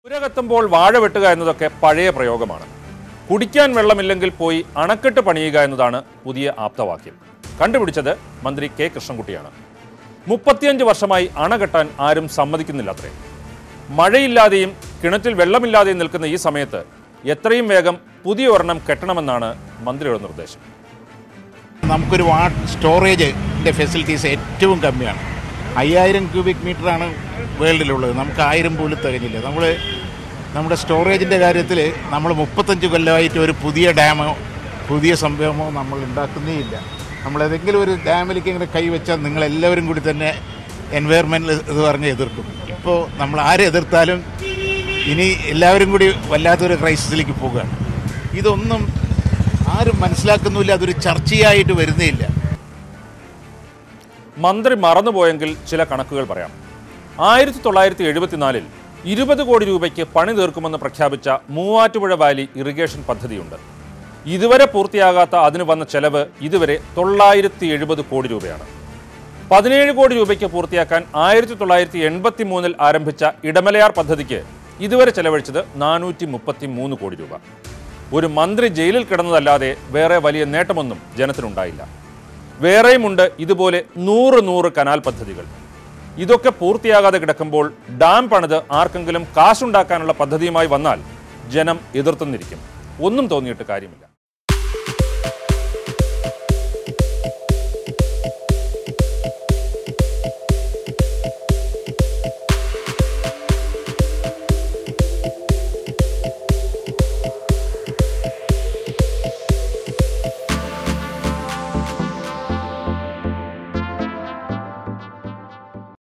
പുരകത്തുമ്പോൾ വാഴ വെട്ടുക എന്നതൊക്കെ പഴയ പ്രയോഗമാണ് കുടിക്കാൻ വെള്ളമില്ലെങ്കിൽ പോയി അണക്കെട്ട് പണിയുക എന്നതാണ് പുതിയ ആപ്തവാക്യം കണ്ടുപിടിച്ചത് മന്ത്രി കെ കൃഷ്ണൻകുട്ടിയാണ് മുപ്പത്തിയഞ്ച് വർഷമായി അണ കെട്ടാൻ ആരും സമ്മതിക്കുന്നില്ല അത്രേ മഴയില്ലാതെയും കിണറ്റിൽ വെള്ളമില്ലാതെയും നിൽക്കുന്ന ഈ സമയത്ത് എത്രയും വേഗം പുതിയ ഒരെണ്ണം കെട്ടണമെന്നാണ് മന്ത്രിയുടെ നിർദ്ദേശം നമുക്കൊരു വാട്ട് സ്റ്റോറേജിൻ്റെ ഫെസിലിറ്റീസ് ഏറ്റവും കമ്മിയാണ് അയ്യായിരം ക്യൂബിക് മീറ്ററാണ് വേൾഡിലുള്ളത് നമുക്ക് ആയിരം പോലും തികഞ്ഞില്ല നമ്മൾ നമ്മുടെ സ്റ്റോറേജിൻ്റെ കാര്യത്തിൽ നമ്മൾ മുപ്പത്തഞ്ച് കൊല്ലമായിട്ട് ഒരു പുതിയ ഡാമോ പുതിയ സംഭവമോ നമ്മൾ ഉണ്ടാക്കുന്നേ ഇല്ല നമ്മൾ ഏതെങ്കിലും ഒരു ഡാമിലേക്ക് ഇങ്ങനെ കൈവച്ചാൽ നിങ്ങളെല്ലാവരും കൂടി തന്നെ എൻവയറമെൻറ്റ് ഇത് പറഞ്ഞ് എതിർക്കും ഇപ്പോൾ നമ്മൾ ആരെ എതിർത്താലും ഇനി എല്ലാവരും കൂടി വല്ലാത്തൊരു ക്രൈസിസിലേക്ക് പോകുകയാണ് ഇതൊന്നും ആരും മനസ്സിലാക്കുന്നില്ല അതൊരു ചർച്ചയായിട്ട് വരുന്നേയില്ല മന്ത്രി മറന്നുപോയെങ്കിൽ ചില കണക്കുകൾ പറയാം ആയിരത്തി തൊള്ളായിരത്തി എഴുപത്തിനാലിൽ ഇരുപത് കോടി രൂപയ്ക്ക് പണി തീർക്കുമെന്ന് പ്രഖ്യാപിച്ച മൂവാറ്റുപുഴ വാലി ഇറിഗേഷൻ പദ്ധതിയുണ്ട് ഇതുവരെ പൂർത്തിയാകാത്ത അതിന് വന്ന ചെലവ് ഇതുവരെ തൊള്ളായിരത്തി എഴുപത് കോടി രൂപയാണ് പതിനേഴ് കോടി രൂപയ്ക്ക് പൂർത്തിയാക്കാൻ ആയിരത്തി തൊള്ളായിരത്തി എൺപത്തി മൂന്നിൽ ആരംഭിച്ച ഇടമലയാർ പദ്ധതിക്ക് ഇതുവരെ ചെലവഴിച്ചത് നാനൂറ്റി മുപ്പത്തി മൂന്ന് കോടി രൂപ ഒരു മന്ത്രി ജയിലിൽ കിടന്നതല്ലാതെ വേറെ വലിയ നേട്ടമൊന്നും ജനത്തിനുണ്ടായില്ല വേറെയുമുണ്ട് ഇതുപോലെ നൂറ് നൂറ് കനാൽ പദ്ധതികൾ ഇതൊക്കെ പൂർത്തിയാകാതെ കിടക്കുമ്പോൾ ഡാം പണിത് ആർക്കെങ്കിലും കാശുണ്ടാക്കാനുള്ള പദ്ധതിയുമായി വന്നാൽ ജനം എതിർത്തുന്നിരിക്കും ഒന്നും തോന്നിയിട്ട് കാര്യമില്ല